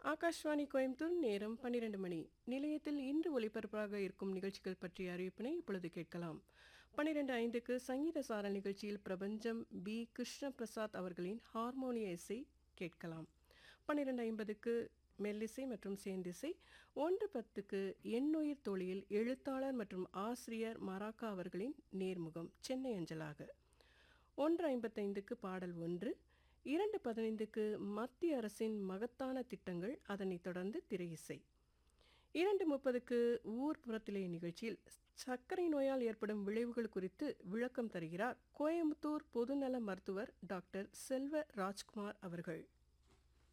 ஆகாஷ்வாணி கோயம்புத்தூர் நேரம் பன்னிரண்டு மணி நிலையத்தில் இன்று ஒலிபரப்பாக இருக்கும் நிகழ்ச்சிகள் பற்றிய அறிவிப்பினை இப்பொழுது கேட்கலாம் பன்னிரண்டு ஐந்துக்கு சங்கீத சாரல் நிகழ்ச்சியில் பிரபஞ்சம் பி கிருஷ்ண பிரசாத் அவர்களின் ஹார்மோனிய இசை கேட்கலாம் பன்னிரண்டு ஐம்பதுக்கு மெல்லிசை மற்றும் சேந்திசை ஒன்று பத்துக்கு எண்ணுயிர் தொழில் எழுத்தாளர் மற்றும் ஆசிரியர் மராக்கா அவர்களின் நேர்முகம் சென்னை அஞ்சலாக ஒன்று ஐம்பத்தைந்துக்கு பாடல் ஒன்று இரண்டு பதினைந்துக்கு மத்திய அரசின் மகத்தான திட்டங்கள் அதனைத் தொடர்ந்து திரை இசை இரண்டு முப்பதுக்கு ஊர் புறத்திலே நிகழ்ச்சியில் சர்க்கரை நோயால் ஏற்படும் விளைவுகள் குறித்து விளக்கம் தருகிறார் கோயம்புத்தூர் பொதுநல மருத்துவர் டாக்டர் செல்வ ராஜ்குமார் அவர்கள்